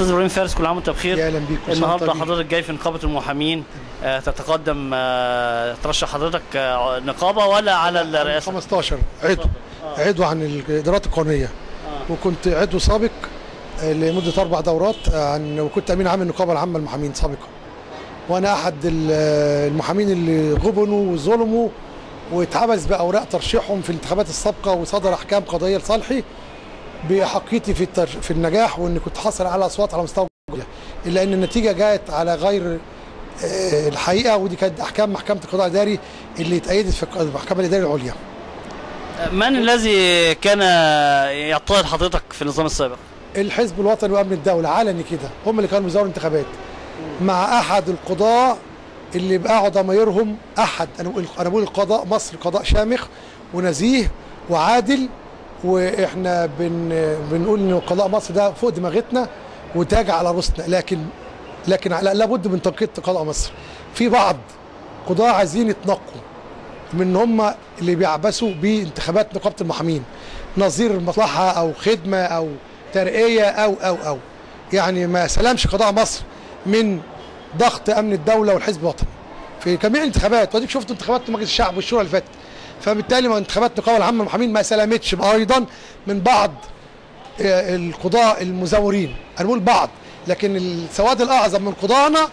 استاذ ابراهيم فارس كل عام وانت بخير يا اهلا بيك كل سنة النهارده طيب. حضرتك جاي في نقابه المحامين آه، تتقدم آه، ترشح حضرتك آه، نقابه ولا على الرئاسه 15 عضو عضو عن الادارات القانونيه وكنت عضو سابق آه، لمده اربع دورات آه، عن وكنت امين عام النقابه العامه للمحامين سابقا وانا احد ال- آه، المحامين اللي غبنوا وظلموا واتحبس باوراق ترشيحهم في الانتخابات السابقه وصدر احكام قضائيه لصالحي باحقيتي في التر... في النجاح وان كنت حاصل على اصوات على مستوى الجمهورية. الا ان النتيجه جاءت على غير آه، الحقيقه ودي كانت احكام محكمه القضاء الاداري اللي اتأيدت في المحكمه الاداريه العليا من الذي كان يضطهد حضرتك في النظام السابق الحزب الوطني وامن الدوله علني كده هم اللي كانوا بيزوروا الانتخابات مع احد القضاة اللي بقعوا ضمايرهم احد انا بقول انا بقول القضاء مصر قضاء شامخ ونزيه وعادل واحنا بن بنقول ان قضاء مصر ده فوق دماغتنا وتاج على رؤوسنا لكن لكن لا- لابد من تنقية قضاء مصر في بعض قضاة عايزين يتنقوا من ان هم اللي بيعبثوا بانتخابات نقابه المحامين نظير المصلحه او خدمه او ترقيه او او او يعني ما سلمش قضاء مصر من ضغط امن الدوله والحزب الوطني في جميع الانتخابات واديك شفت انتخابات مجلس الشعب والشورى اللي فاتت فبالتالي ما انتخابات النقابه العامه للمحامين ما سلمتش ايضا من بعض آه، القضاء المزورين انا بقول بعض لكن السواد الاعظم من قضاءنا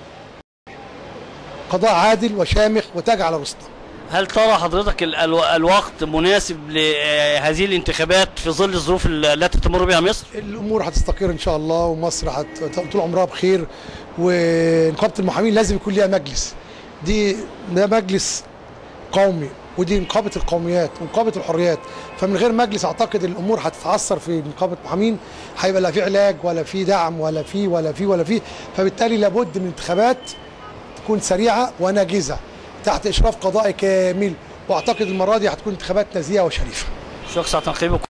قضاء عادل وشامخ وتاج على رؤوسنا هل ترى حضرتك ال- الو- الوقت مناسب لهذه الانتخابات في ظل الظروف ال- التي تمر بها مصر الامور هتستقر ان شاء الله ومصر هت طول عمرها بخير ونقابه المحامين لازم يكون ليها مجلس دي ده مجلس قومي ودي نقابه القوميات ونقابه الحريات فمن غير مجلس اعتقد الامور هتتعثر في نقابه المحامين هيبقى لا في علاج ولا في دعم ولا في ولا في ولا في فبالتالي لابد من انتخابات تكون سريعه وناجزه تحت اشراف قضائي كامل واعتقد المره دي هتكون انتخابات نزيهه وشريفه شكرا ساعه تنقيبك